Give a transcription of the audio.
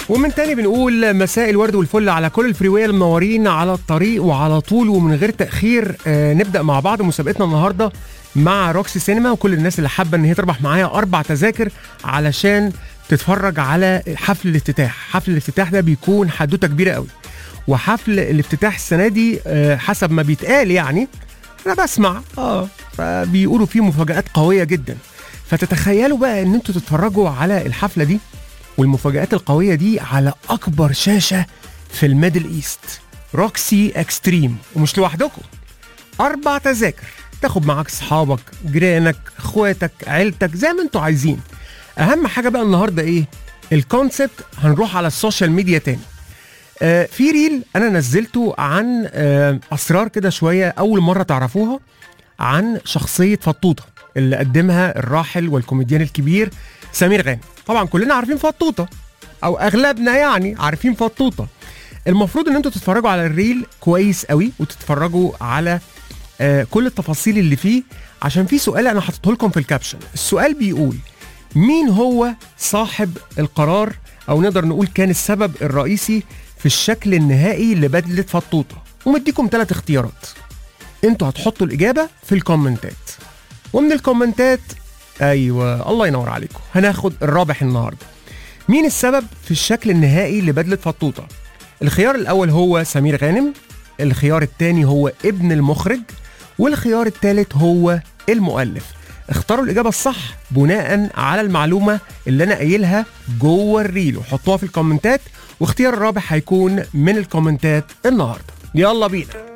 ومن تاني بنقول مساء الورد والفل على كل الفريوية المنورين على الطريق وعلى طول ومن غير تأخير آه نبدأ مع بعض مسابقتنا النهاردة مع روكسي سينما وكل الناس اللي حابة ان هي تربح معايا أربع تذاكر علشان تتفرج على حفل الافتتاح حفل الافتتاح ده بيكون حدوتة كبيرة قوي وحفل الافتتاح السنة دي آه حسب ما بيتقال يعني انا بسمع اه فبيقولوا فيه مفاجآت قوية جدا فتتخيلوا بقى ان انتوا تتفرجوا على الحفلة دي والمفاجآت القوية دي على أكبر شاشة في الميدل إيست روكسي اكستريم ومش لوحدكم أربع تذاكر تاخد معاك صحابك جيرانك اخواتك عيلتك زي ما انتوا عايزين أهم حاجة بقى النهاردة إيه الكونسبت هنروح على السوشيال ميديا تاني آه في ريل أنا نزلته عن آه أسرار كده شوية أول مرة تعرفوها عن شخصية فطوطة اللي قدمها الراحل والكوميديان الكبير سمير غانم طبعا كلنا عارفين فطوطة او اغلبنا يعني عارفين فطوطة المفروض ان انتوا تتفرجوا على الريل كويس قوي وتتفرجوا على آه كل التفاصيل اللي فيه عشان في سؤال انا حاططه لكم في الكابشن السؤال بيقول مين هو صاحب القرار او نقدر نقول كان السبب الرئيسي في الشكل النهائي لبدلة فطوطة ومديكم ثلاث اختيارات انتوا هتحطوا الاجابة في الكومنتات ومن الكومنتات ايوه الله ينور عليكم هناخد الرابح النهارده مين السبب في الشكل النهائي لبدله فطوطه الخيار الاول هو سمير غانم الخيار الثاني هو ابن المخرج والخيار الثالث هو المؤلف اختاروا الاجابه الصح بناء على المعلومه اللي انا قايلها جوه الريل وحطوها في الكومنتات واختيار الرابح هيكون من الكومنتات النهارده يلا بينا